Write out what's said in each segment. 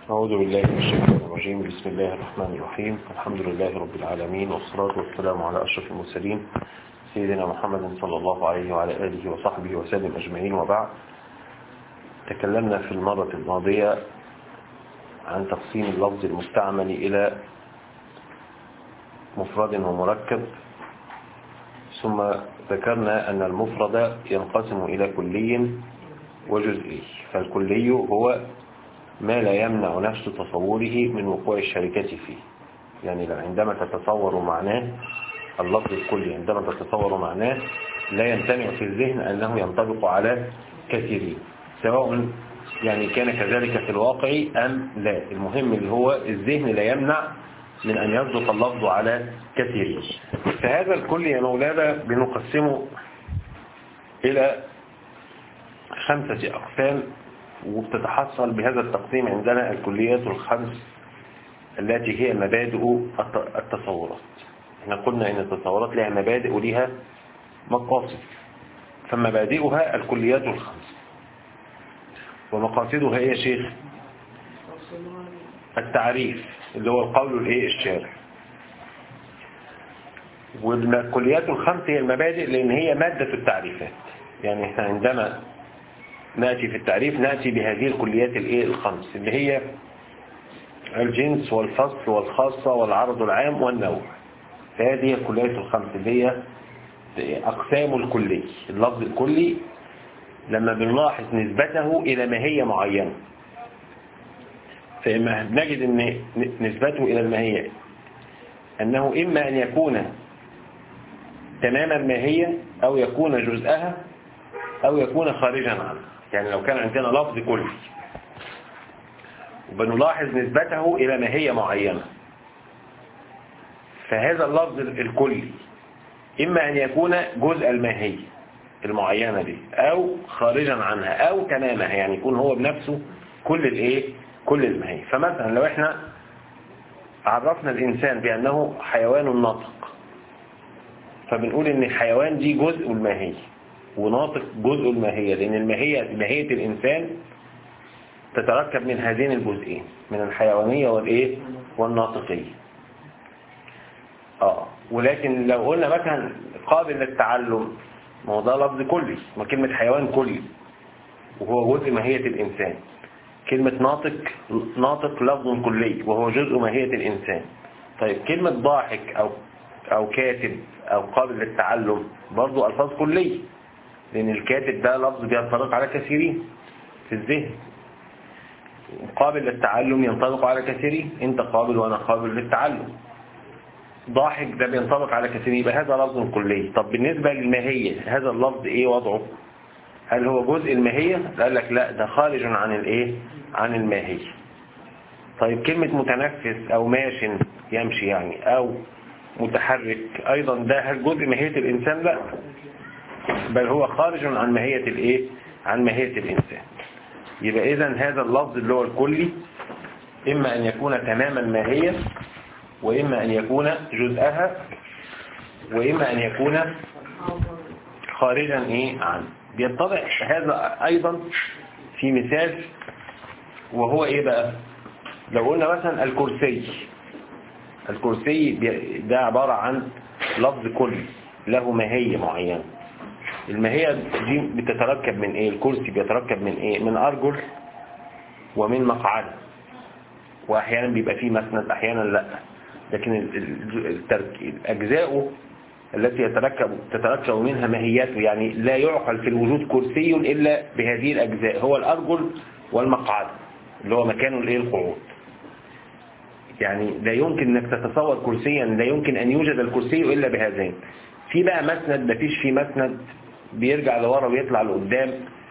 أعوذ بالله من الشيطان الرجيم بسم الله الرحمن الرحيم الحمد لله رب العالمين والصلاة والسلام على أشرف المرسلين سيدنا محمد صلى الله عليه وعلى آله وصحبه وسلم أجمعين وبعد تكلمنا في المرة الماضية عن تقسيم اللفظ المستعمل إلى مفرد ومركب ثم ذكرنا أن المفرد ينقسم إلى كلي وجزئي فالكلي هو ما لا يمنع نفس تصوره من وقوع الشركة فيه يعني عندما تتصور معناه اللفظ الكلي عندما تتصور معناه لا يمتنع في الذهن أنه ينطبق على كثيرين سواء يعني كان كذلك في الواقع أم لا المهم اللي هو الذهن لا يمنع من أن يصدق اللفظ على كثيرين فهذا الكل يا مولانا بنقسمه إلى خمسة أقسام وبتتحصل بهذا التقسيم عندنا الكليات الخمس التي هي مبادئ التصورات احنا قلنا ان التصورات لها مبادئ ولها مقاصد فمبادئها الكليات الخمس ومقاصدها ايه يا شيخ التعريف اللي هو القول الايه الشارع والكليات الخمس هي المبادئ لان هي مادة التعريفات يعني احنا عندما نأتي في التعريف نأتي بهذه الكليات الايه الخمس اللي هي الجنس والفصل والخاصة والعرض العام والنوع فهذه الكليات الخمس اللي هي أقسام الكلي اللفظ الكلي لما بنلاحظ نسبته إلى ماهية معينة فإما نجد أن نسبته إلى الماهية أنه إما أن يكون تمام الماهية أو يكون جزءها أو يكون خارجا عنها يعني لو كان عندنا لفظ كلي وبنلاحظ نسبته إلى ماهية معينة فهذا اللفظ الكلي إما أن يكون جزء الماهية المعينة دي أو خارجا عنها أو تمامها يعني يكون هو بنفسه كل الإيه كل الماهية فمثلا لو إحنا عرفنا الإنسان بأنه حيوان ناطق فبنقول إن الحيوان دي جزء الماهية وناطق جزء الماهية لأن الماهية ماهية الإنسان تتركب من هذين الجزئين من الحيوانية والإيه والناطقية آه ولكن لو قلنا مثلا قابل للتعلم ما هو ده لفظ كلي ما كلمة حيوان كلي وهو جزء ماهية الإنسان كلمة ناطق ناطق لفظ كلي وهو جزء ماهية الإنسان طيب كلمة ضاحك أو أو كاتب أو قابل للتعلم برضو ألفاظ كلية لأن الكاتب ده لفظ بينطبق على كثيرين في الذهن قابل للتعلم ينطبق على كثيرين انت قابل وانا قابل للتعلم ضاحك ده بينطبق على كثيرين يبقى هذا لفظ كلي طب بالنسبة للماهية هذا اللفظ ايه وضعه هل هو جزء الماهية قال لك لا ده خارج عن الايه عن الماهية طيب كلمة متنفس او ماش يمشي يعني او متحرك ايضا ده هل جزء ماهية الانسان لا بل هو خارج عن ماهية الايه عن ماهية الانسان يبقى اذا هذا اللفظ اللي هو الكلي اما ان يكون تماما ماهية واما ان يكون جزءها واما ان يكون خارجا ايه عنه بيتضح هذا ايضا في مثال وهو ايه بقى لو قلنا مثلا الكرسي الكرسي ده عبارة عن لفظ كلي له ماهية معينة الماهية دي بتتركب من ايه الكرسي بيتركب من ايه من ارجل ومن مقعدة واحيانا بيبقى فيه مسند احيانا لا لكن اجزاؤه التي يتركب تتركب منها ماهياته يعني لا يعقل في الوجود كرسي الا بهذه الاجزاء هو الارجل والمقعدة اللي هو مكانه الايه القعود يعني لا يمكن انك تتصور كرسيا لا يمكن ان يوجد الكرسي الا بهذين في بقى مسند مفيش فيه مسند بيرجع لورا ويطلع لقدام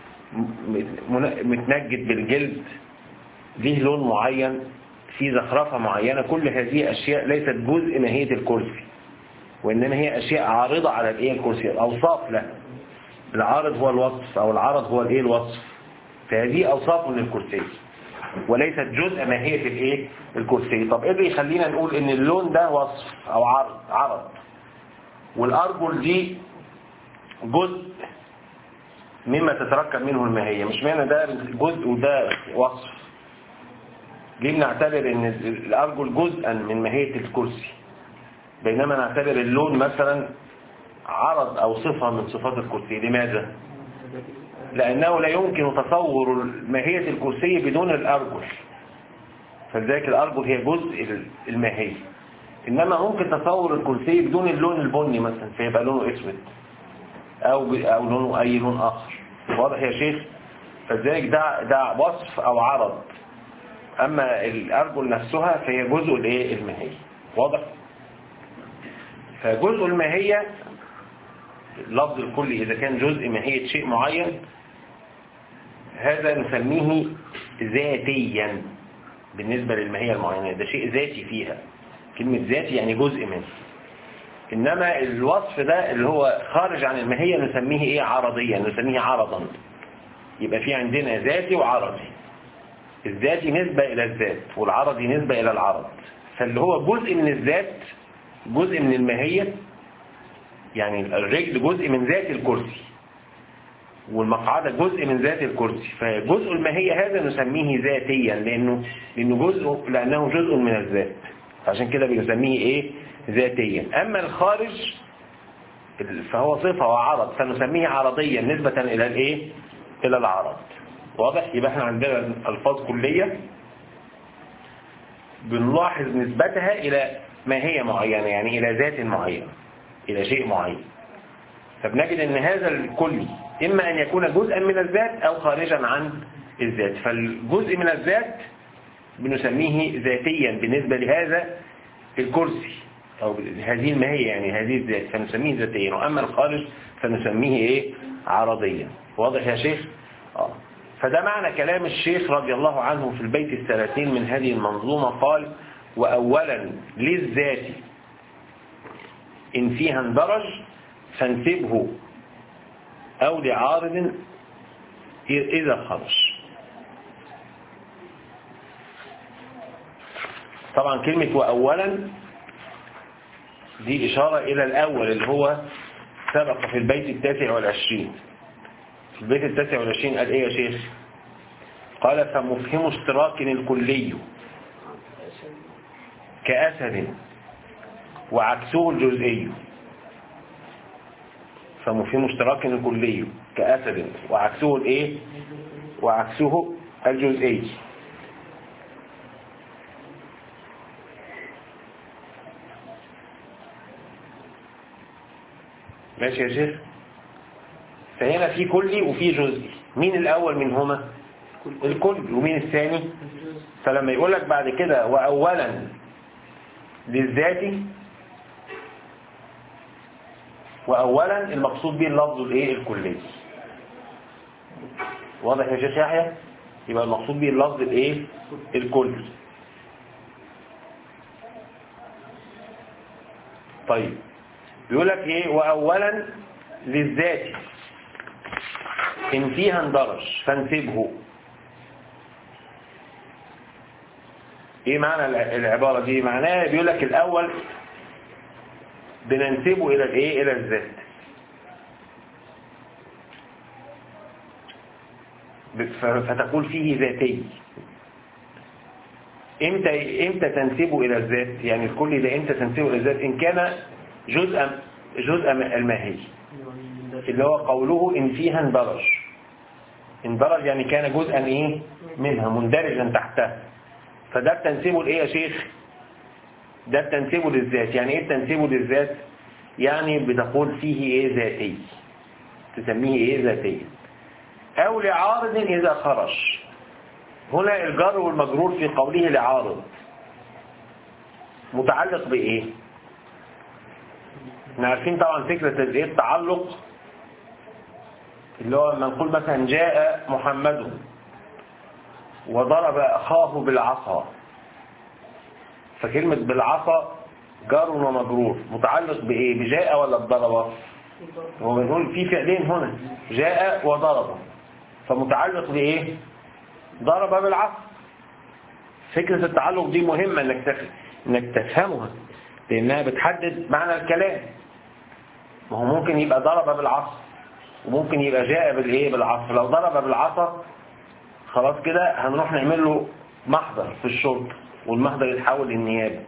متنجد بالجلد ليه لون معين في زخرفة معينة كل هذه أشياء ليست جزء ماهية الكرسي وإنما هي أشياء عارضة على الإيه الكرسي أوصاف له العارض هو الوصف أو العرض هو الإيه الوصف فهذه أوصاف من الكرسي وليست جزء ماهية الإيه الكرسي طب إيه اللي يخلينا نقول إن اللون ده وصف أو عرض عرض والأرجل دي جزء مما تتركب منه الماهية مش معنى ده جزء وده وصف ليه بنعتبر ان الارجل جزءا من ماهية الكرسي بينما نعتبر اللون مثلا عرض او صفة من صفات الكرسي لماذا لانه لا يمكن تصور ماهية الكرسي بدون الارجل فلذلك الارجل هي جزء الماهية انما ممكن تصور الكرسي بدون اللون البني مثلا فيبقى لونه اسود او او لونه اي لون اخر واضح يا شيخ فلذلك ده ده وصف او عرض اما الارجل نفسها فهي جزء الايه الماهيه واضح فجزء الماهيه اللفظ الكلي اذا كان جزء ماهيه شيء معين هذا نسميه ذاتيا بالنسبة للماهية المعينة ده شيء ذاتي فيها كلمة ذاتي يعني جزء منه إنما الوصف ده اللي هو خارج عن الماهية نسميه إيه عرضيا نسميه عرضا يبقى في عندنا ذاتي وعرضي الذاتي نسبة إلى الذات والعرضي نسبة إلى العرض فاللي هو جزء من الذات جزء من الماهية يعني الرجل جزء من ذات الكرسي والمقعدة جزء من ذات الكرسي فجزء الماهية هذا نسميه ذاتيا لأنه, لأنه جزء لأنه جزء من الذات عشان كده بنسميه إيه ذاتيا أما الخارج فهو صفة وعرض فنسميه عرضيا نسبة إلى الإيه إلى العرض واضح يبقى احنا عندنا الفاظ كلية بنلاحظ نسبتها إلى ماهية معينة يعني إلى ذات معينة إلى شيء معين فبنجد ان هذا الكلي اما ان يكون جزءا من الذات او خارجا عن الذات فالجزء من الذات بنسميه ذاتيا بالنسبة لهذا الكرسي او هذه الماهية يعني هذه الذات فنسميه ذاتيا واما الخارج فنسميه ايه عرضيا واضح يا شيخ آه. فده معنى كلام الشيخ رضي الله عنه في البيت الثلاثين من هذه المنظومة قال وأولا للذات إن فيها اندرج فانسبه أو لعارض إذا خرج طبعا كلمة وأولا دي إشارة إلى الأول اللي هو سبق في البيت التاسع والعشرين في البيت التاسع والعشرين قال إيه يا شيخ قال فمفهم اشتراك الكلي كأسد وعكسه الجزئي فمفهم اشتراك الكلي كأسد وعكسه الايه وعكسه الجزئي ماشي يا شيخ فهنا في كلي وفي جزئي مين الأول منهما الكل ومين الثاني فلما يقول لك بعد كده وأولا للذات وأولا المقصود به اللفظ الايه الكلي واضح يا شيخ يحيى يبقى المقصود به اللفظ الايه الكلي طيب بيقول لك ايه واولا للذات ان فيها اندرج فانسبه ايه معنى العبارة دي معناها بيقول لك الاول بننسبه الى الايه الى الذات فتقول فيه ذاتي امتى امتى تنسبه الى الذات يعني الكل ده امتى تنسبه الى الذات ان كان جزء جزء الماهي اللي هو قوله ان فيها اندرج اندرج يعني كان جزءا ايه منها مندرجا تحتها فده بتنسبه لايه يا شيخ ده بتنسبه للذات يعني ايه بتنسبه للذات يعني بتقول فيه ايه ذاتي تسميه ايه ذاتي او لعارض اذا خرج هنا الجر والمجرور في قوله لعارض متعلق بايه احنا عارفين طبعا فكرة الايه التعلق اللي هو لما نقول مثلا جاء محمد وضرب اخاه بالعصا فكلمة بالعصا جار ومجرور متعلق بايه بجاء ولا بضرب هو بنقول في فعلين هنا جاء وضرب فمتعلق بايه ضرب بالعصا فكرة التعلق دي مهمة انك تف... انك تفهمها لانها بتحدد معنى الكلام ما هو ممكن يبقى ضرب بالعصا وممكن يبقى جاء بالايه بالعصا لو ضرب بالعصا خلاص كده هنروح نعمل له محضر في الشرطة والمحضر يتحول للنيابة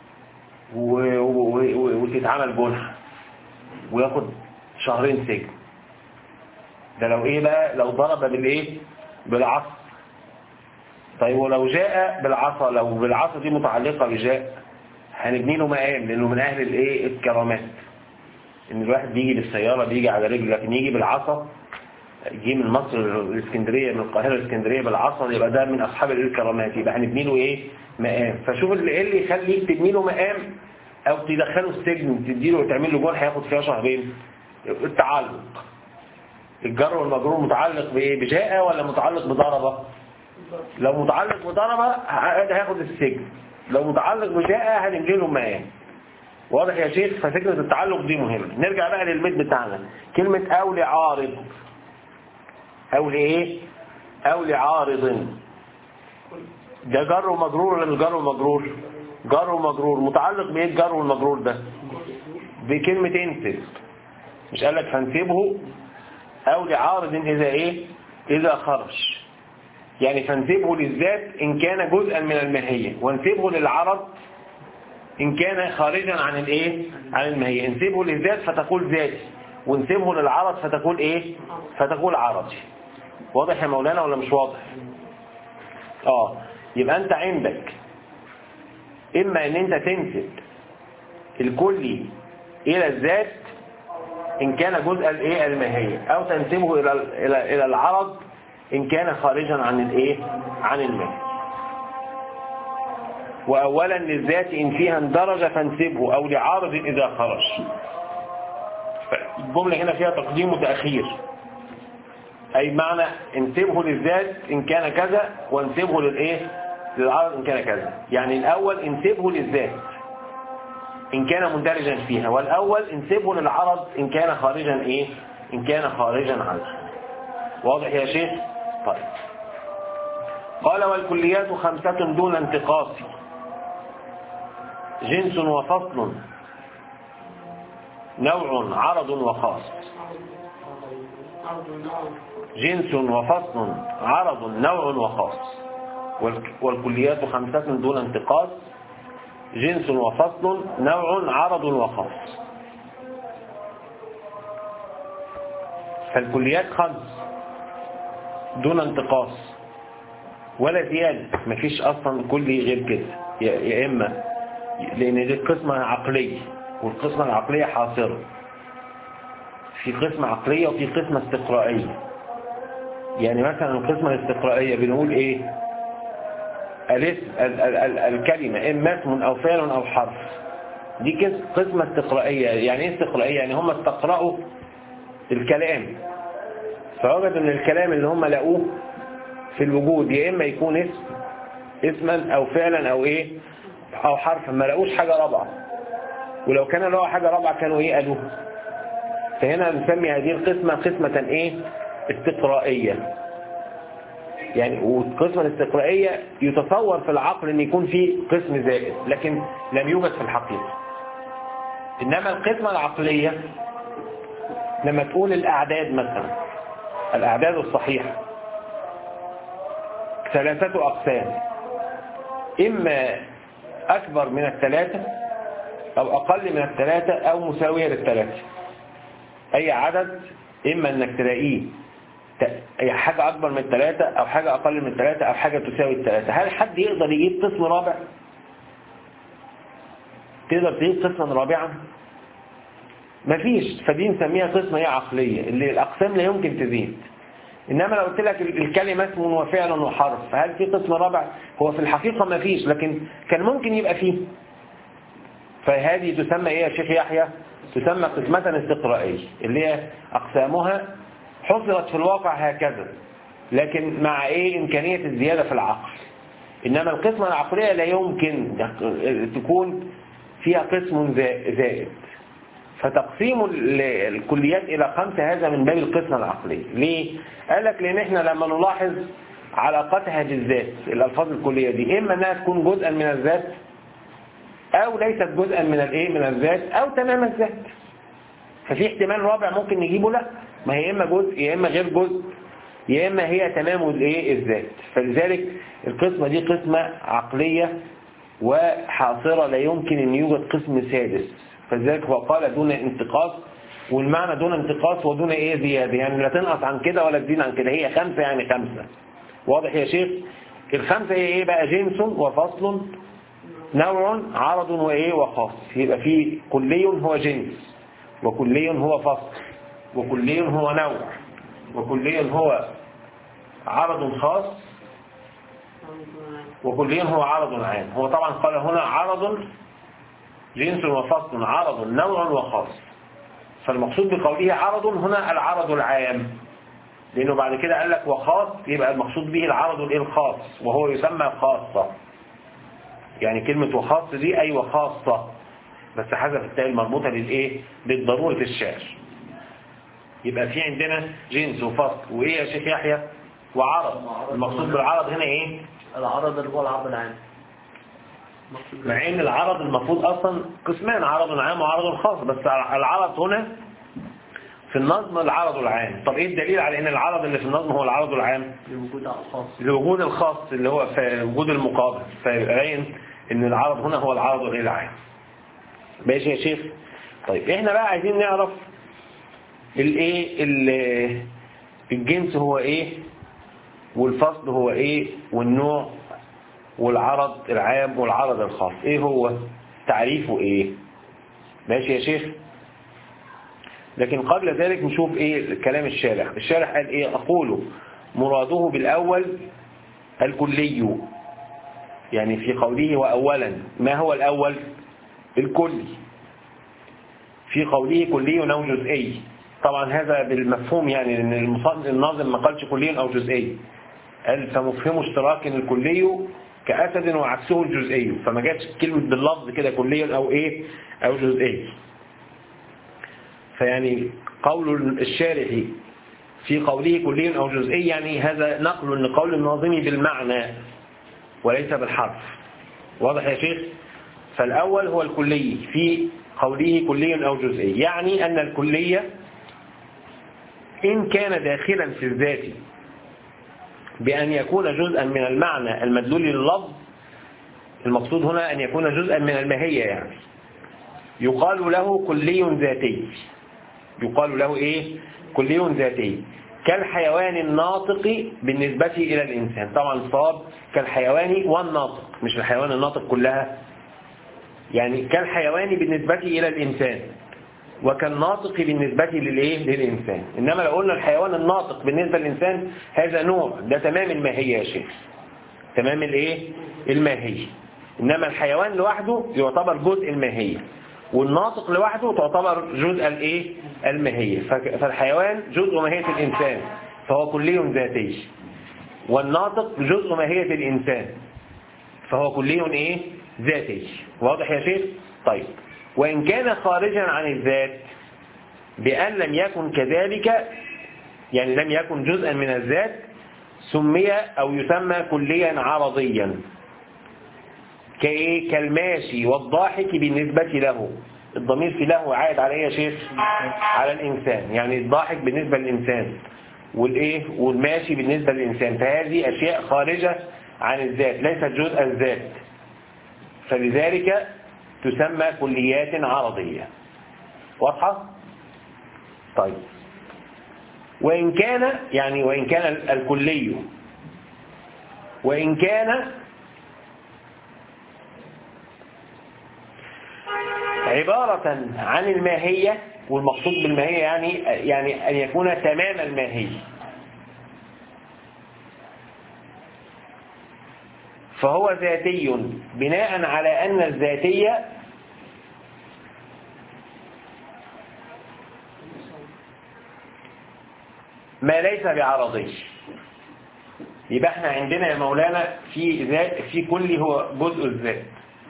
وتتعمل جنحة وياخد شهرين سجن ده لو ايه بقى لو ضرب بالايه بالعصا طيب ولو جاء بالعصا لو بالعصا دي متعلقة بجاء هنبني له مقام لانه من اهل الايه الكرامات ان الواحد بيجي بالسيارة بيجي على رجل لكن يجي بالعصا يجي من مصر الاسكندرية من القاهرة الاسكندرية بالعصا يبقى ده من اصحاب الكرامات يبقى هنبني له ايه مقام فشوف اللي اللي يخليك تبني له مقام او تدخله السجن تديله وتعمل له جرح هياخد فيها شهرين التعلق الجر والمجرور متعلق بايه بجاء ولا متعلق بضربه لو متعلق بضربه هياخد السجن لو متعلق بجاء هنملي له مقام واضح يا شيخ ففكرة التعلق دي مهمة نرجع بقى للبيت بتاعنا كلمة أو لعارض أو لإيه أو لعارض ده جر ومجرور ولا مش جر ومجرور جر ومجرور متعلق بإيه الجر والمجرور ده بكلمة انسب مش قال لك فانسبه أو لعارض إذا إيه إذا خرج يعني فانسبه للذات إن كان جزءا من الماهية وانسبه للعرض إن كان خارجا عن الإيه عن الماهية انسبه للذات فتقول ذاتي وانسبه للعرض فتقول إيه فتقول عرضي واضح يا مولانا ولا مش واضح آه يبقى أنت عندك إما أن أنت تنسب الكلي إلى الذات إن كان جزء الإيه الماهية أو تنسبه إلى إلى إلى العرض إن كان خارجا عن الإيه عن الماهية وأولا للذات إن فيها اندرج فانسبه أو لعارض إذا خرج الجملة هنا فيها تقديم وتأخير أي معنى انسبه للذات إن كان كذا وانسبه للإيه للعرض إن كان كذا يعني الأول انسبه للذات إن كان مندرجا فيها والأول انسبه للعرض إن كان خارجا إيه إن كان خارجا عنه واضح يا شيخ طيب قال والكليات خمسة دون انتقاص جنس وفصل نوع عرض وخاص جنس وفصل عرض نوع وخاص والكليات خمسة دون انتقاص جنس وفصل نوع عرض وخاص فالكليات خمس دون انتقاص ولا زيادة مفيش أصلا كلي غير كده يا إما لأن دي قسمة عقلية والقسمة العقلية حاصرة في قسمة عقلية وفي قسمة استقرائية يعني مثلا القسمة الاستقرائية بنقول ايه الاسم ال ال ال الكلمة إما اسم أو فعل أو حرف دي قسمة استقرائية يعني ايه استقرائية يعني هم استقرأوا الكلام فوجد ان الكلام اللي هم لقوه في الوجود يا إما يكون اسم اسما أو فعلا أو ايه أو حرفا ما لقوش حاجة رابعة ولو كان لقوا حاجة رابعة كانوا ايه قالوه فهنا نسمي هذه القسمة قسمة ايه استقرائية يعني والقسمة الاستقرائية يتصور في العقل ان يكون في قسم زائد لكن لم يوجد في الحقيقة انما القسمة العقلية لما تقول الاعداد مثلا الاعداد الصحيحة ثلاثة اقسام اما اكبر من الثلاثة او اقل من الثلاثة او مساوية للثلاثة اي عدد اما انك تلاقيه هي حاجة أكبر من الثلاثة أو حاجة أقل من الثلاثة أو حاجة تساوي الثلاثة هل حد يقدر يجيب قسم رابع تقدر تجيب قسما رابعا مفيش فدي نسميها قسمة هي عقلية اللي الأقسام لا يمكن تزيد إنما لو قلت لك الكلمة اسم وفعل وحرف هل في قسم رابع هو في الحقيقة مفيش لكن كان ممكن يبقى فيه فهذه تسمى ايه يا شيخ يحيى تسمى قسمة استقرائية اللي هي أقسامها حصلت في الواقع هكذا لكن مع ايه إمكانية الزيادة في العقل إنما القسمة العقلية لا يمكن تكون فيها قسم زائد فتقسيم الكليات إلى خمسة هذا من باب القسمة العقلية ليه؟ قال لك لأن احنا لما نلاحظ علاقتها بالذات الألفاظ الكلية دي إما أنها تكون جزءا من الذات أو ليست جزءا من الايه من الذات أو تمام الذات ففي احتمال رابع ممكن نجيبه لا ما هي إما جزء يا إما غير جزء يا إما هي تمام الايه الذات فلذلك القسمة دي قسمة عقلية وحاصرة لا يمكن أن يوجد قسم سادس فلذلك هو قال دون انتقاص والمعنى دون انتقاص ودون ايه زيادة يعني لا تنقص عن كده ولا تزيد عن كده هي خمسة يعني خمسة واضح يا شيخ الخمسة هي ايه بقى جنس وفصل نوع عرض وايه وخاص يبقى في كلي هو جنس وكلي هو فصل وكلي هو نوع وكلي هو عرض خاص وكلي هو عرض عام هو طبعا قال هنا عرض جنس وفصل عرض نوع وخاص فالمقصود بقوله عرض هنا العرض العام لأنه بعد كده قال لك وخاص يبقى المقصود به العرض الايه الخاص وهو يسمى خاصة يعني كلمة وخاص دي أي وخاصة بس حذف التاء المربوطة للإيه للضرورة الشعر يبقى في عندنا جنس وفصل وإيه يا شيخ يحيى وعرض المقصود بالعرض هنا إيه العرض اللي هو العرض العام مع ان العرض المفروض اصلا قسمان عرض عام وعرض خاص بس العرض هنا في النظم العرض العام طب ايه الدليل على ان العرض اللي في النظم هو العرض العام لوجود الخاص لوجود الخاص اللي هو في وجود المقابل فيبين ان العرض هنا هو العرض غير العام ماشي يا شيخ طيب احنا بقى عايزين نعرف الايه ال- الجنس هو ايه والفصل هو ايه والنوع والعرض العام والعرض الخاص ايه هو تعريفه ايه ماشي يا شيخ لكن قبل ذلك نشوف ايه كلام الشارح الشارح قال ايه اقول مراده بالاول الكلي يعني في قوله واولا ما هو الاول الكلي في قوله كلي او جزئي طبعا هذا بالمفهوم يعني ان المصنف الناظم ما قالش كلي او جزئي قال فمفهوم اشتراك الكلي كأسد وعكسه الجزئي فما جاتش كلمة باللفظ كده كلي او ايه او جزئي فيعني قول الشارح في قوله كلي او جزئي يعني هذا نقل لقول الناظم بالمعنى وليس بالحرف واضح يا شيخ فالأول هو الكلي في قوله كلي أو جزئي يعني أن الكلية إن كان داخلا في الذات بأن يكون جزءا من المعنى المدلول لللفظ المقصود هنا أن يكون جزءا من الماهية يعني يقال له كلي ذاتي يقال له إيه كلي ذاتي كالحيوان الناطق بالنسبة إلى الإنسان طبعا الصواب كالحيوان والناطق مش الحيوان الناطق كلها يعني كالحيوان بالنسبة إلى الإنسان وكالناطق بالنسبة للإيه؟ للإنسان إنما لو قلنا الحيوان الناطق بالنسبة للإنسان هذا نوع ده تمام الماهية يا شيخ تمام الإيه؟ الماهية إنما الحيوان لوحده يعتبر جزء الماهية والناطق لوحده تعتبر جزء الإيه؟ الماهية فك- فالحيوان جزء ماهية الإنسان فهو كلي ذاتي والناطق جزء ماهية الإنسان فهو كلي ايه ذاتي واضح يا شيخ طيب وإن كان خارجا عن الذات بأن لم يكن كذلك يعني لم يكن جزءا من الذات سمي أو يسمى كليا عرضيا كإيه كالماشي والضاحك بالنسبة له الضمير في له عائد على ايه يا شيخ على الإنسان يعني الضاحك بالنسبة للإنسان والإيه والماشي بالنسبة للإنسان فهذه أشياء خارجة عن الذات ليست جزء الذات فلذلك تسمى كليات عرضية واضحة؟ طيب وإن كان يعني وإن كان الكلي وإن كان عبارة عن الماهية والمقصود بالماهية يعني يعني أن يكون تمام الماهية فهو ذاتي بناء على أن الذاتية ما ليس بعرضي يبقى احنا عندنا يا مولانا في ذات في كل هو جزء الذات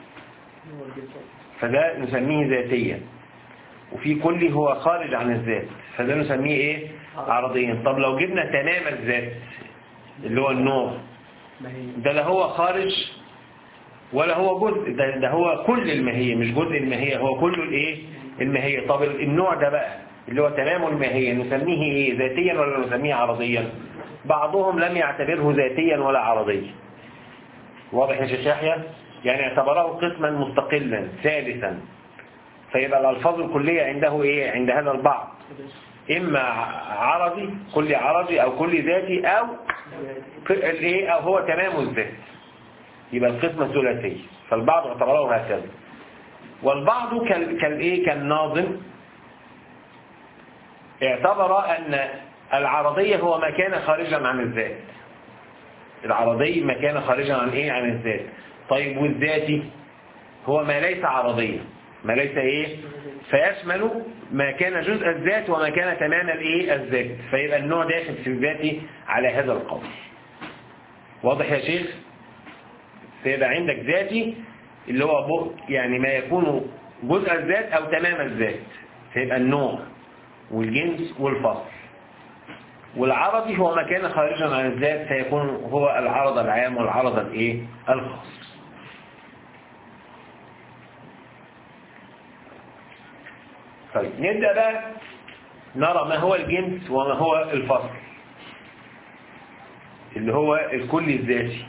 فده نسميه ذاتيا وفي كل هو خارج عن الذات فده نسميه ايه عرضيا طب لو جبنا تمام الذات اللي هو النوع ده لا هو خارج ولا هو جزء ده, ده هو كل الماهية مش جزء الماهية هو كل الايه الماهية طب النوع ده بقى اللي هو تمام الماهية نسميه ايه ذاتيا ولا نسميه عرضيا بعضهم لم يعتبره ذاتيا ولا عرضيا واضح يا شيخ يحيى يعني اعتبره قسما مستقلا ثالثا فيبقى الألفاظ الكلية عنده إيه عند هذا البعض إما عرضي كل عرضي أو كل ذاتي أو الإيه أو هو تمام الذات يبقى القسمة ثلاثية فالبعض اعتبره هكذا والبعض كال كالإيه كالناظم اعتبر أن العرضية هو ما كان خارجا عن الذات العرضي ما كان خارجا عن إيه عن الذات طيب والذاتي هو ما ليس عرضيا ما ليس ايه فيشمل ما كان جزء الذات وما كان تمام الايه الذات فيبقى النوع داخل في الذات على هذا القول واضح يا شيخ فيبقى عندك ذاتي اللي هو بق يعني ما يكون جزء الذات او تمام الذات فيبقى النوع والجنس والفصل والعرضي هو ما كان خارجا عن الذات فيكون هو العرض العام والعرض الايه الخاص طيب نبدأ بقى نرى ما هو الجنس وما هو الفصل اللي هو الكلي الذاتي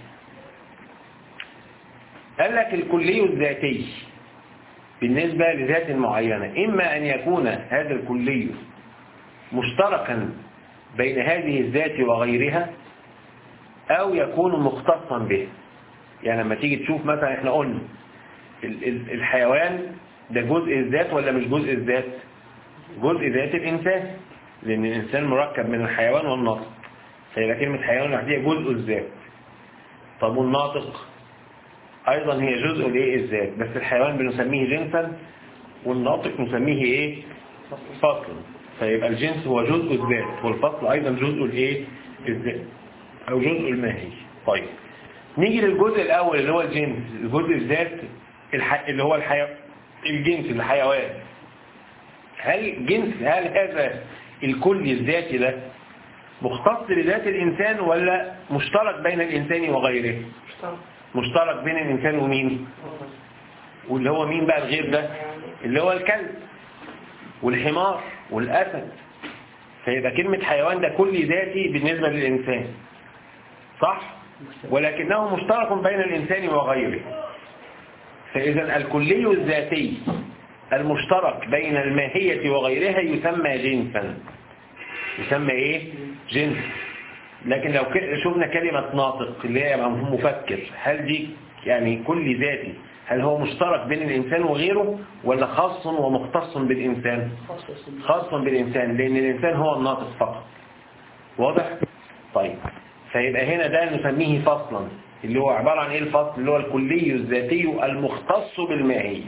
قال لك الكلي الذاتي بالنسبة لذات معينة إما أن يكون هذا الكلي مشتركا بين هذه الذات وغيرها أو يكون مختصا به يعني لما تيجي تشوف مثلا احنا قلنا الحيوان ده جزء الذات ولا مش جزء الذات جزء ذات الإنسان لأن الإنسان مركب من الحيوان والناطق فيبقى كلمة حيوان لوحدها جزء الذات طب والناطق أيضا هي جزء الايه الذات بس الحيوان بنسميه جنسا والناطق نسميه ايه فصلا فيبقى الجنس هو جزء الذات والفصل أيضا جزء الايه الذات أو جزء الماهي طيب نيجي للجزء الأول اللي هو الجنس الجزء الذات الح... اللي هو الحيوان الجنس الحيوان هل جنس هل هذا الكل الذاتي ده مختص لذات الإنسان ولا مشترك بين الإنسان وغيره مشترك بين الإنسان ومين واللي هو مين بقى الغير ده اللي هو الكلب والحمار والأسد فيبقى كلمة حيوان ده كل ذاتي بالنسبة للإنسان صح ولكنه مشترك بين الإنسان وغيره فإذا الكلي الذاتي المشترك بين الماهية وغيرها يسمى جنسا يسمى ايه جنس لكن لو شفنا كلمة ناطق اللي هي مفكر هل دي يعني كل ذاتي هل هو مشترك بين الإنسان وغيره ولا خاص ومختص بالإنسان خاص بالإنسان لأن الإنسان هو الناطق فقط واضح طيب فيبقى هنا ده نسميه فصلا اللي هو عبارة عن ايه الفصل اللي هو الكلي الذاتي المختص بالماهية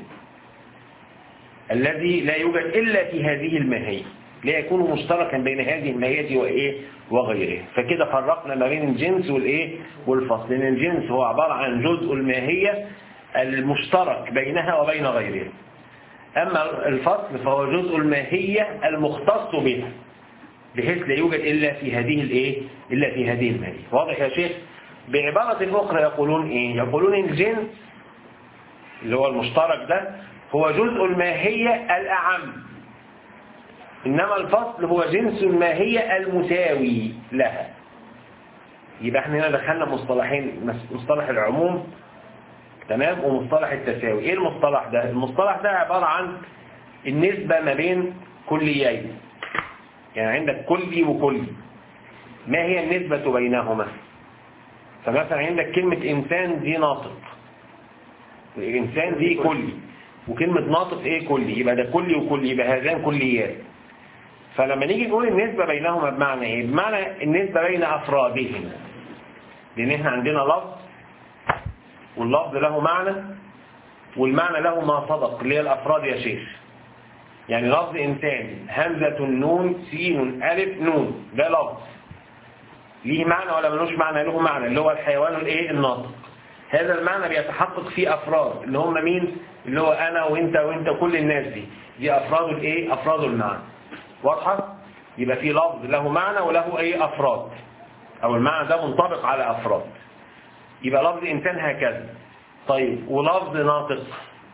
الذي لا يوجد إلا في هذه الماهية لا يكون مشتركا بين هذه الماهية وإيه وغيرها فكده فرقنا ما بين الجنس والإيه والفصل لأن الجنس هو عبارة عن جزء الماهية المشترك بينها وبين غيرها أما الفصل فهو جزء الماهية المختص بها بحيث لا يوجد إلا في هذه الإيه إلا في هذه الماهية واضح يا شيخ بعبارة أخرى يقولون إيه يقولون الجنس اللي هو المشترك ده هو جزء الماهية الأعم إنما الفصل هو جنس الماهية المساوي لها يبقى احنا هنا دخلنا مصطلحين مصطلح العموم تمام ومصطلح التساوي ايه المصطلح ده المصطلح ده عبارة عن النسبة ما بين كليين يعني عندك كلي وكلي ما هي النسبة بينهما فمثلا عندك كلمة إنسان دي ناطق الإنسان دي كلي وكلمة ناطق إيه كلي يبقى ده كلي وكلي يبقى هذان كليات فلما نيجي نقول النسبة بينهما بمعنى إيه بمعنى النسبة بين أفرادهم لأن إحنا عندنا لفظ واللفظ له معنى والمعنى له ما صدق اللي هي الأفراد يا شيخ يعني لفظ إنسان همزة نون سين ألف نون ده لفظ ليه معنى ولا ملوش معنى له معنى اللي هو الحيوان الايه الناطق هذا المعنى بيتحقق في افراد اللي هم مين اللي هو انا وانت وانت كل الناس دي دي افراد الايه افراد المعنى واضحه يبقى في لفظ له معنى وله ايه افراد او المعنى ده منطبق على افراد يبقى لفظ انسان هكذا طيب ولفظ ناطق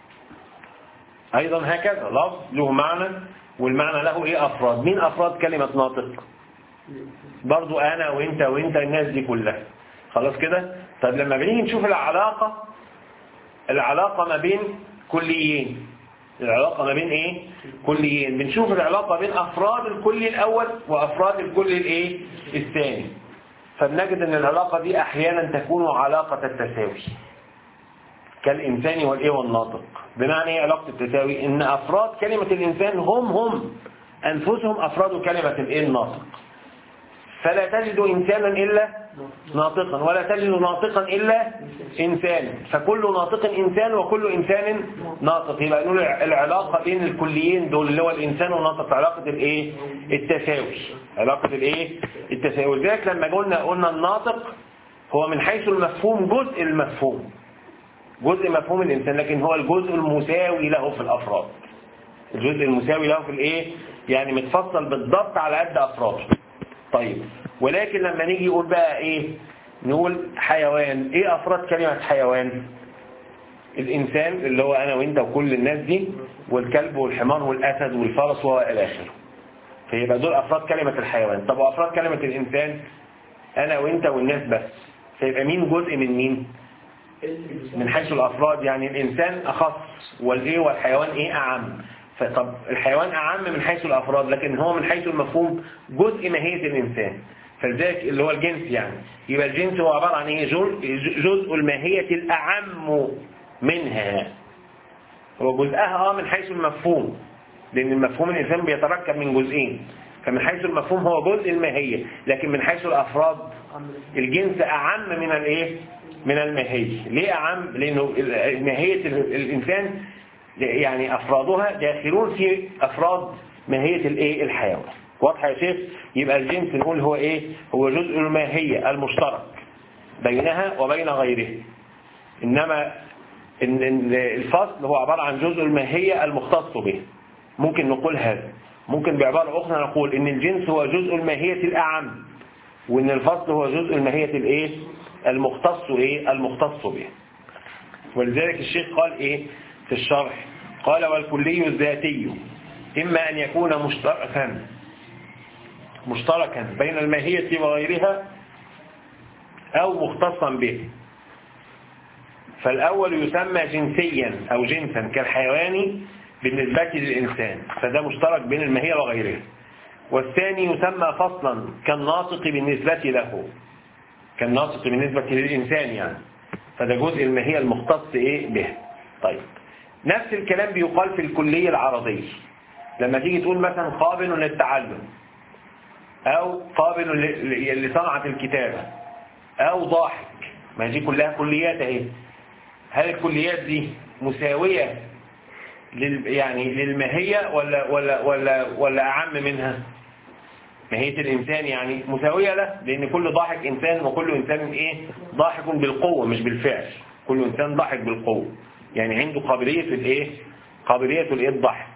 ايضا هكذا لفظ له معنى والمعنى له ايه افراد مين افراد كلمه ناطق برضو انا وانت وانت الناس دي كلها خلاص كده طب لما بنيجي نشوف العلاقة العلاقة ما بين كليين العلاقة ما بين ايه كليين بنشوف العلاقة بين افراد الكلي الاول وافراد الكلي الايه الثاني فبنجد ان العلاقة دي احيانا تكون علاقة التساوي كالإنسان والإيه والناطق بمعنى إيه علاقة التساوي إن أفراد كلمة الإنسان هم هم أنفسهم أفراد كلمة الإيه الناطق فلا تجد إنسانا إلا ناطقا ولا تجد ناطقا إلا إنسان فكل ناطق إنسان وكل إنسان ناطق يبقى نقول العلاقة بين الكليين دول اللي هو الإنسان والناطق علاقة الإيه التساوي علاقة الإيه التساوي لذلك لما قلنا قلنا الناطق هو من حيث المفهوم جزء المفهوم جزء مفهوم الإنسان لكن هو الجزء المساوي له في الأفراد الجزء المساوي له في الإيه يعني متفصل بالضبط على قد أفراده طيب ولكن لما نيجي يقول بقى إيه نقول حيوان إيه أفراد كلمة حيوان الإنسان اللي هو أنا وإنت وكل الناس دي والكلب والحمار والأسد والفرس وإلى آخره فيبقى دول أفراد كلمة الحيوان طب وأفراد كلمة الإنسان أنا وإنت والناس بس فيبقى مين جزء من مين من حيث الأفراد يعني الإنسان أخص والإيه والحيوان إيه أعم فطب الحيوان أعم من حيث الأفراد لكن هو من حيث المفهوم جزء ماهية الإنسان فلذلك اللي هو الجنس يعني يبقى الجنس هو عبارة عن إيه جزء الماهية الأعم منها هو جزءها اه من حيث المفهوم لأن المفهوم الإنسان بيتركب من جزئين فمن حيث المفهوم هو جزء الماهية لكن من حيث الأفراد الجنس أعم من الإيه من الماهية ليه أعم لأنه ماهية الإنسان يعني أفرادها داخلون في أفراد ماهية الإيه الحيوان واضحة يا شيخ يبقى الجنس نقول هو إيه هو جزء الماهية المشترك بينها وبين غيره إنما إن الفصل هو عبارة عن جزء الماهية المختص به ممكن نقول هذا ممكن بعبارة أخرى نقول إن الجنس هو جزء الماهية الأعم وإن الفصل هو جزء الماهية الإيه المختص إيه المختص به ولذلك الشيخ قال إيه في الشرح قال والكلي الذاتي إما أن يكون مشتركا مشتركا بين الماهية وغيرها أو مختصا به فالأول يسمى جنسيا أو جنسا كالحيوان بالنسبة للإنسان فده مشترك بين الماهية وغيرها والثاني يسمى فصلا كالناطق بالنسبة له كالناطق بالنسبة للإنسان يعني فده جزء الماهية المختص إيه به طيب نفس الكلام بيقال في الكلية العرضية لما تيجي تقول مثلا قابل للتعلم أو قابل لصنعة الكتابة أو ضاحك ما دي كلها كليات اهي هل الكليات دي مساوية لل يعني للماهية ولا ولا ولا ولا أعم منها ماهية الإنسان يعني مساوية له لأن كل ضاحك إنسان وكل إنسان إيه ضاحك بالقوة مش بالفعل كل إنسان ضاحك بالقوة يعني عنده قابلية الإيه قابلية الإيه الضحك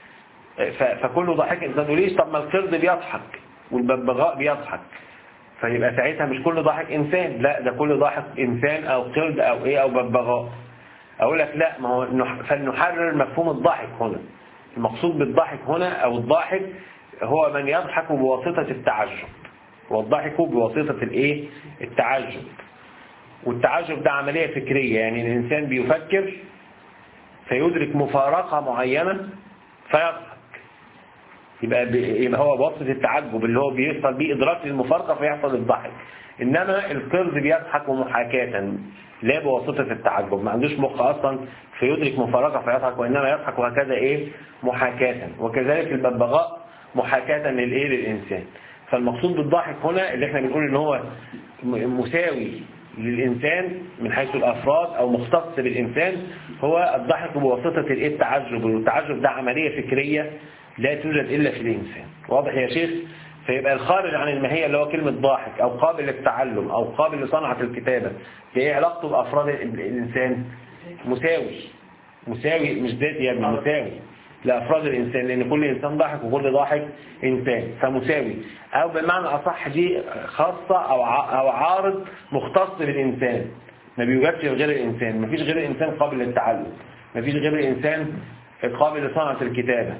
فكل ضاحك إنسان ليش طب ما القرد بيضحك والببغاء بيضحك فيبقى ساعتها مش كل ضاحك إنسان لا ده كل ضاحك إنسان أو قرد أو إيه أو ببغاء أقول لك لا ما هو فلنحرر مفهوم الضحك هنا المقصود بالضحك هنا أو الضاحك هو من يضحك بواسطة التعجب والضحك بواسطة الايه التعجب والتعجب ده عملية فكرية يعني الإنسان بيفكر فيدرك مفارقة معينة فيضحك يبقى, يبقى هو بواسطة التعجب اللي هو بيحصل بيه إدراك للمفارقة فيحصل الضحك إنما القرد بيضحك محاكاة لا بواسطة التعجب ما عندوش مخ أصلا فيدرك مفارقة فيضحك وإنما يضحك وهكذا إيه محاكاة وكذلك الببغاء محاكاة للإيه للإنسان فالمقصود بالضحك هنا اللي احنا بنقول ان هو مساوي للإنسان من حيث الأفراد أو مختص بالإنسان هو الضحك بواسطة الإيه التعجب والتعجب ده عملية فكرية لا توجد إلا في الإنسان واضح يا شيخ فيبقى الخارج عن الماهية اللي هو كلمة ضاحك أو قابل للتعلم أو قابل لصنعة الكتابة ايه علاقته بأفراد الإنسان مساوي مساوي مش ذاتي يا ابني مساوي لأفراد الإنسان لأن كل إنسان ضاحك وكل ضاحك إنسان فمساوي أو بمعنى أصح دي خاصة أو أو عارض مختص بالإنسان ما بيوجدش غير الإنسان ما فيش غير الإنسان قابل للتعلم ما فيش غير الإنسان قابل لصنعة الكتابة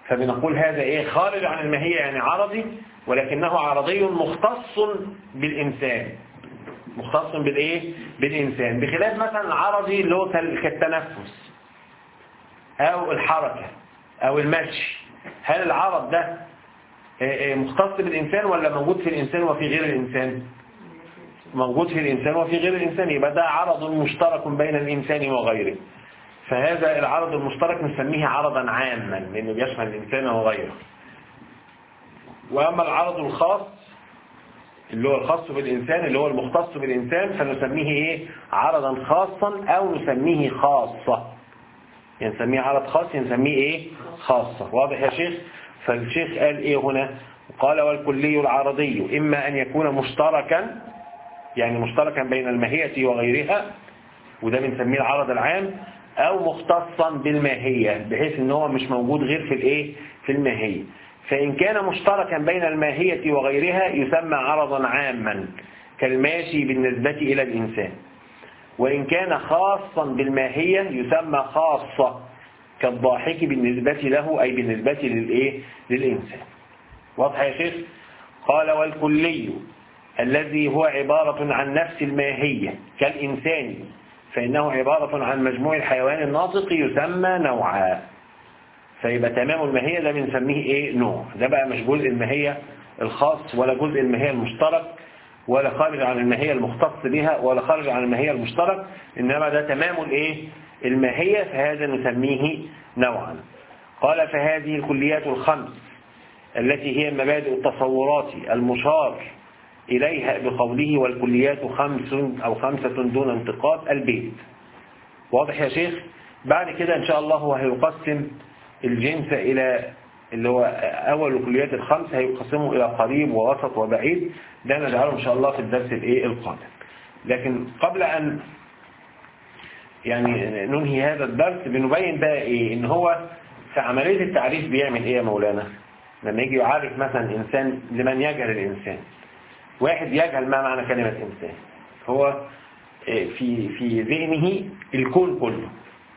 فبنقول هذا ايه خارج عن الماهية يعني عرضي ولكنه عرضي مختص بالإنسان مختص بالايه بالإنسان بخلاف مثلا العرضي اللي هو كالتنفس أو الحركة أو المشي هل العرض ده مختص بالإنسان ولا موجود في الإنسان وفي غير الإنسان موجود في الإنسان وفي غير الإنسان يبقى ده عرض مشترك بين الإنسان وغيره فهذا العرض المشترك نسميه عرضا عاما لأنه بيشمل الإنسان وغيره وأما العرض الخاص اللي هو الخاص بالإنسان اللي هو المختص بالإنسان فنسميه إيه عرضا خاصا أو نسميه خاصة يعني نسميه عرض خاص نسميه إيه خاصة واضح يا شيخ فالشيخ قال إيه هنا قال والكلي العرضي إما أن يكون مشتركا يعني مشتركا بين الماهية وغيرها وده بنسميه العرض العام أو مختصا بالماهية بحيث ان هو مش موجود غير في الايه في الماهية فإن كان مشتركا بين الماهية وغيرها يسمى عرضا عاما كالماشي بالنسبة إلى الإنسان وإن كان خاصا بالماهية يسمى خاصة كالضاحك بالنسبة له أي بالنسبة للإيه للإنسان واضح يا شيخ قال والكلي الذي هو عبارة عن نفس الماهية كالإنسان فإنه عبارة عن مجموع الحيوان الناطق يسمى نوعا فيبقى تمام الماهية ده بنسميه ايه نوع ده بقى مش جزء الماهية الخاص ولا جزء الماهية المشترك ولا خارج عن الماهية المختص بها ولا خارج عن الماهية المشترك إنما ده تمام الايه الماهية فهذا نسميه نوعا قال فهذه الكليات الخمس التي هي مبادئ التصورات المشار إليها بقوله والكليات خمس أو خمسة دون انتقاط البيت واضح يا شيخ بعد كده إن شاء الله هو هيقسم الجنس إلى اللي هو أول الكليات الخمس هيقسمه إلى قريب ووسط وبعيد ده نجعله إن شاء الله في الدرس الإيه القادم لكن قبل أن يعني ننهي هذا الدرس بنبين بقى إيه إن هو في عملية التعريف بيعمل إيه يا مولانا لما يجي يعرف مثلا إنسان لمن يجهل الإنسان واحد يجهل ما معنى كلمة إنسان هو في في ذهنه الكون كله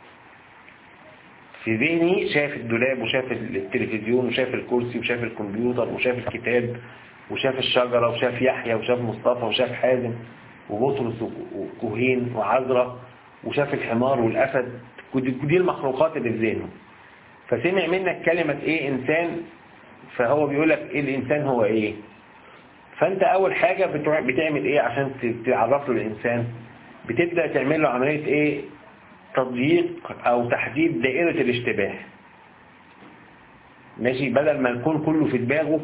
في ذهنه شاف الدولاب وشاف التلفزيون وشاف الكرسي وشاف الكمبيوتر وشاف الكتاب وشاف الشجرة وشاف يحيى وشاف مصطفى وشاف حازم وبطرس وكوهين وعذرة وشاف الحمار والأسد دي المخلوقات اللي في ذهنه فسمع منك كلمة ايه انسان فهو بيقول لك ايه الانسان هو ايه فانت اول حاجة بتعمل ايه عشان تعرف له الانسان بتبدأ تعمل له عملية ايه تضييق او تحديد دائرة الاشتباه ماشي بدل ما الكون كله في دماغه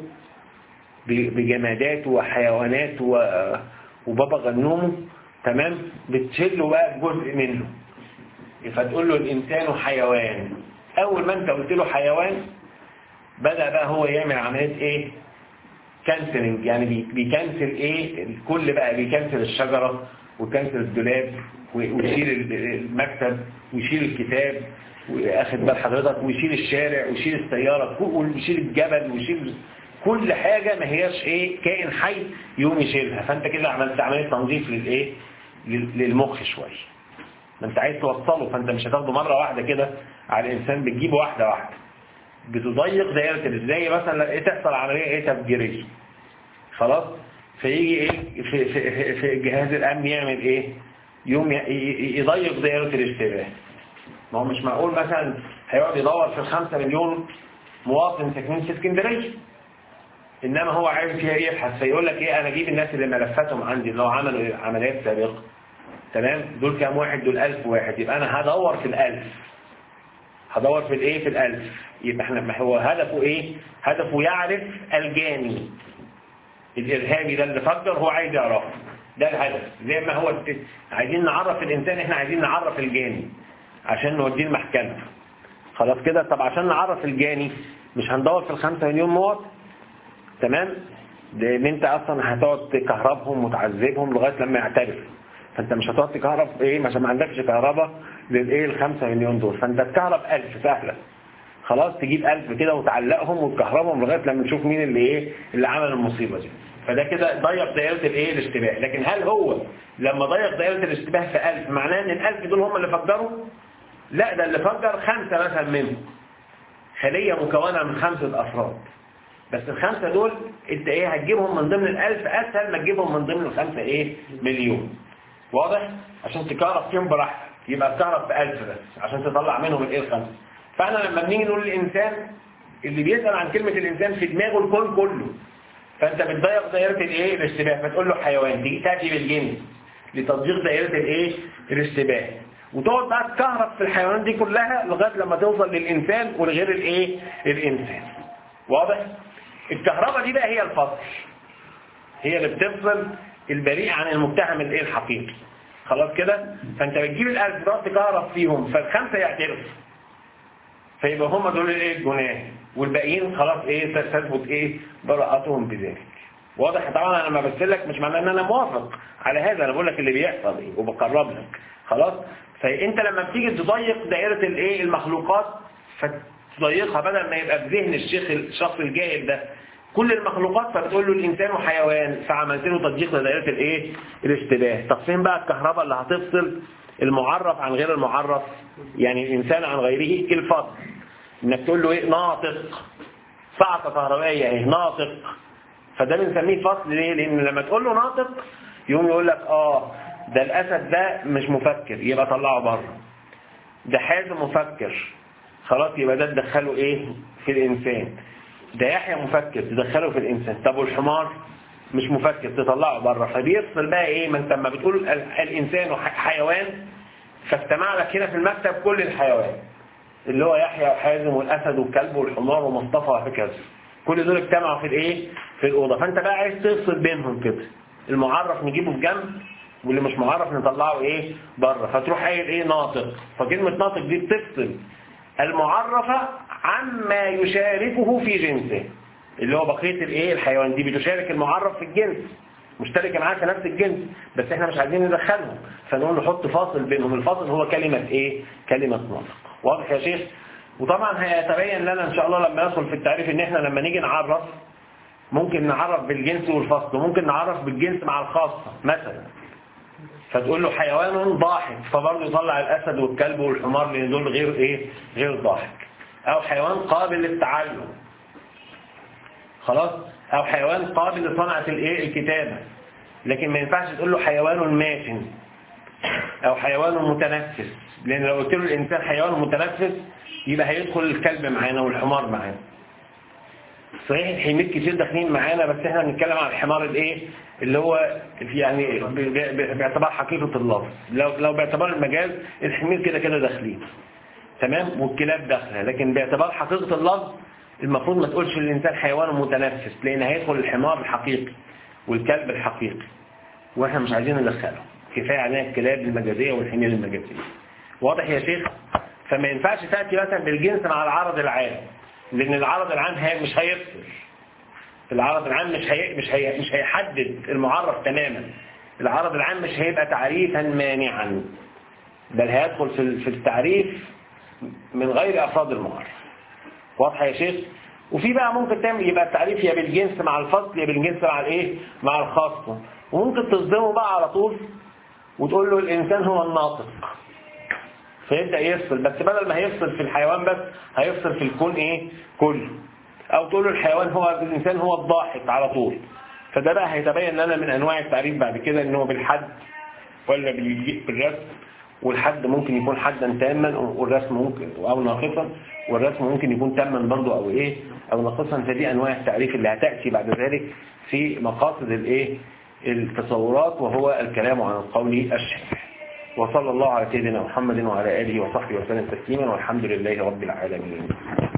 بجمادات وحيوانات وبابا غنومه تمام بتشيله بقى جزء منه فتقول له الانسان حيوان اول ما انت قلت له حيوان بدأ بقى هو يعمل عملية ايه كانسلنج يعني بيكنسل ايه الكل بقى بيكنسل الشجرة ويكنسل الدولاب ويشيل المكتب ويشيل الكتاب واخد بال حضرتك ويشيل الشارع ويشيل السيارة ويشيل الجبل ويشيل كل حاجة ما هياش ايه كائن حي يقوم يشيلها فانت كده عملت عملية تنظيف للايه للمخ شوية ما انت عايز توصله فانت مش هتاخده مرة واحدة كده على الانسان بتجيبه واحدة واحدة بتضيق دائرة زي مثلا ايه تحصل عملية ايه تفجيرية خلاص فيجي ايه في, في, في الجهاز الامني يعمل ايه يوم يضيق دائرة الاشتباه ما هو مش معقول مثلا هيقعد يدور في الخمسة مليون مواطن ساكنين في اسكندريه انما هو عايز فيها ايه يبحث فيقول لك ايه انا اجيب الناس اللي ملفاتهم عندي اللي هو عملوا عمليات سابقه تمام دول كام واحد دول ألف واحد يبقى انا هدور في الألف هدور في الايه في الألف يبقى احنا ما هو هدفه ايه هدفه يعرف الجاني الارهابي ده اللي فكر هو عايز يعرفه ده الهدف زي ما هو عايزين نعرف الانسان احنا عايزين نعرف الجاني عشان نوديه المحكمة خلاص كده طب عشان نعرف الجاني مش هندور في الخمسة مليون مواطن تمام لان انت اصلا هتقعد تكهربهم وتعذبهم لغاية لما يعترف فانت مش هتقعد تكهرب ايه عشان ما عندكش كهرباء للايه الخمسة مليون دول فانت تكهرب ألف سهلة خلاص تجيب ألف كده وتعلقهم وتكهربهم لغاية لما نشوف مين اللي ايه اللي عمل المصيبة دي فده كده ضيق دائرة الايه الاشتباه لكن هل هو لما ضيق دائرة الاشتباه في ألف معناه ان الألف دول هم اللي فجروا لا ده اللي فجر خمسة مثلا منهم خلية مكونة من خمسة أفراد بس الخمسة دول انت ايه هتجيبهم من ضمن الألف أسهل ما تجيبهم من ضمن الخمسة ايه مليون واضح عشان تكهرب فيهم براحتك يبقى تكهرب بألف بس عشان تطلع منهم الايه الخمسة فاحنا لما بنيجي نقول للإنسان اللي بيسأل عن كلمة الإنسان في دماغه الكون كله فانت بتضيق دائرة الايه الاشتباه فتقول له حيوان تيجي تاتي بالجنس لتضييق دائرة الايه الاشتباه وتقعد بقى تكهرب في الحيوانات دي كلها لغاية لما توصل للإنسان ولغير الايه الإنسان واضح الكهرباء دي بقى هي الفصل هي اللي بتفصل البريء عن المتهم الايه الحقيقي خلاص كده فانت بتجيب الألف تقعد تكهرب فيهم فالخمسة يعترفوا فيبقى هم دول الايه الجناه والباقيين خلاص ايه تثبت ايه براءتهم بذلك واضح طبعا انا لما بسلك مش معناه ان انا موافق على هذا انا بقول لك اللي بيحصل ايه وبقرب لك خلاص فانت لما بتيجي تضيق دائره الايه المخلوقات فتضيقها بدل ما يبقى في ذهن الشيخ الشخص الجاهل ده كل المخلوقات فبتقول له الانسان وحيوان فعملت له تضييق لدائره الايه الاشتباه طب فين بقى الكهرباء اللي هتفصل المعرف عن غير المعرف يعني الانسان عن غيره الفصل انك تقول له ايه ناطق صعقه كهربائيه ايه ناطق فده بنسميه فصل ليه لان لما تقول له ناطق يقوم يقول لك اه ده الاسد ده مش مفكر يبقى طلعه بره ده حازم مفكر خلاص يبقى ده تدخله ايه في الانسان ده يحيى مفكر تدخله في الانسان طب والحمار مش مفكر تطلعه بره فبيفصل بقى ايه ما انت لما بتقول ال- الانسان حيوان فاجتمع لك هنا في المكتب كل الحيوان اللي هو يحيى وحازم والاسد والكلب والحمار ومصطفى وهكذا كل دول اجتمعوا في الايه في الاوضه فانت بقى عايز تفصل بينهم كده المعرف نجيبه في جنب واللي مش معرف نطلعه ايه بره فتروح قايل ايه ناطق فكلمه ناطق دي بتفصل المعرف عما يشاركه في جنسه اللي هو بقيه الايه الحيوان دي بتشارك المعرف في الجنس مشتركه معاه في نفس الجنس بس احنا مش عايزين ندخلهم فنقول نحط فاصل بينهم الفاصل هو كلمه ايه كلمه ناطق واضح يا شيخ وطبعا هيتبين لنا ان شاء الله لما ندخل في التعريف ان احنا لما نيجي نعرف ممكن نعرف بالجنس والفصل وممكن نعرف بالجنس مع الخاصة مثلا فتقول له حيوان ضاحك فبرضه يطلع الأسد والكلب والحمار لأن دول غير إيه غير ضاحك أو حيوان قابل للتعلم خلاص أو حيوان قابل لصنعة الإيه الكتابة لكن ما ينفعش تقول له حيوان ماشٍ أو حيوان متنفس لأن لو قلت له الإنسان حيوان متنفس يبقى هيدخل الكلب معانا والحمار معانا صحيح الحمير كتير داخلين معانا بس احنا بنتكلم عن الحمار الايه اللي هو في يعني ب- ب- باعتبار حقيقة اللفظ لو لو باعتبار المجاز الحمير كده كده داخلين تمام والكلاب داخله لكن باعتبار حقيقة اللفظ المفروض ما تقولش الانسان حيوان متنفس لان هيدخل الحمار الحقيقي والكلب الحقيقي واحنا مش عايزين ندخله كفايه علينا الكلاب المجازيه والحمير المجازيه واضح يا شيخ فما ينفعش تاتي مثلا بالجنس مع العرض العام لان العرض العام هي مش هيفصل العرض العام مش هي مش هي مش هيحدد المعرف تماما العرض العام مش هيبقى تعريفا مانعا بل هيدخل في ال- في التعريف من غير افراد المعرف واضح يا شيخ وفي بقى ممكن تعمل يبقى التعريف يا بالجنس مع الفصل يا بالجنس مع الايه مع الخاصه وممكن تصدمه بقى على طول وتقول له الانسان هو الناطق فيبدأ يفصل بس بدل ما هيفصل في الحيوان بس هيفصل في الكون ايه كله او تقول له الحيوان هو الانسان هو الضاحك على طول فده بقى هيتبين لنا من انواع التعريف بعد كده ان هو بالحد ولا بال- بالرسم والحد ممكن يكون حدا تاما والرسم ممكن او ناقصا والرسم ممكن يكون تاما برضه او ايه او ناقصا فدي انواع التعريف اللي هتاتي بعد ذلك في مقاصد الايه التصورات وهو الكلام عن القول الشرح وصلى الله على سيدنا محمد وعلى آله وصحبه وسلم تسليما والحمد لله رب العالمين